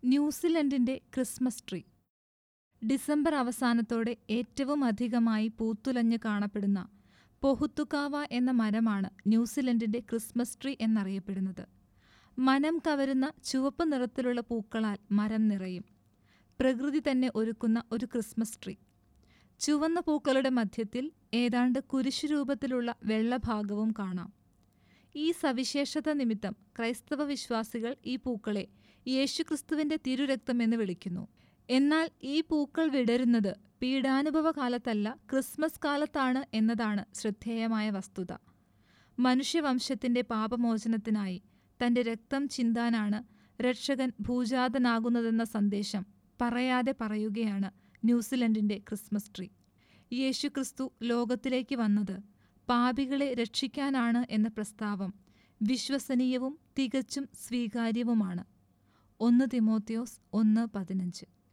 ന്യൂസിലൻഡിന്റെ Christmas tree December അവസാനത്തോടെ ഏറ്റവും അധികമായി പൂത്തുലഞ്ഞ് കാണപ്പെടുന്ന പൊഹുത്തുകാവ എന്ന മരമാണ് ന്യൂസിലൻഡിന്റെ ക്രിസ്മസ് ട്രീ എന്നറിയപ്പെടുന്നത് മനം കവരുന്ന ചുവപ്പ് നിറത്തിലുള്ള പൂക്കളാൽ മരം നിറയും പ്രകൃതി തന്നെ ഒരുക്കുന്ന ഒരു ക്രിസ്മസ് ട്രീ ചുവന്ന പൂക്കളുടെ മധ്യത്തിൽ ഏതാണ്ട് കുരിശുരൂപത്തിലുള്ള വെള്ളഭാഗവും കാണാം ഈ സവിശേഷത നിമിത്തം ക്രൈസ്തവ വിശ്വാസികൾ ഈ പൂക്കളെ യേശുക്രിസ്തുവിന്റെ തിരുരക്തമെന്ന് വിളിക്കുന്നു എന്നാൽ ഈ പൂക്കൾ വിടരുന്നത് പീഡാനുഭവ കാലത്തല്ല ക്രിസ്മസ് കാലത്താണ് എന്നതാണ് ശ്രദ്ധേയമായ വസ്തുത മനുഷ്യവംശത്തിന്റെ പാപമോചനത്തിനായി തന്റെ രക്തം ചിന്താനാണ് രക്ഷകൻ ഭൂജാതനാകുന്നതെന്ന സന്ദേശം പറയാതെ പറയുകയാണ് ന്യൂസിലൻഡിന്റെ ക്രിസ്മസ് ട്രീ യേശുക്രിസ്തു ലോകത്തിലേക്ക് വന്നത് പാപികളെ രക്ഷിക്കാനാണ് എന്ന പ്രസ്താവം വിശ്വസനീയവും തികച്ചും സ്വീകാര്യവുമാണ് ഒന്ന് തിമോത്തിയോസ് ഒന്ന് പതിനഞ്ച്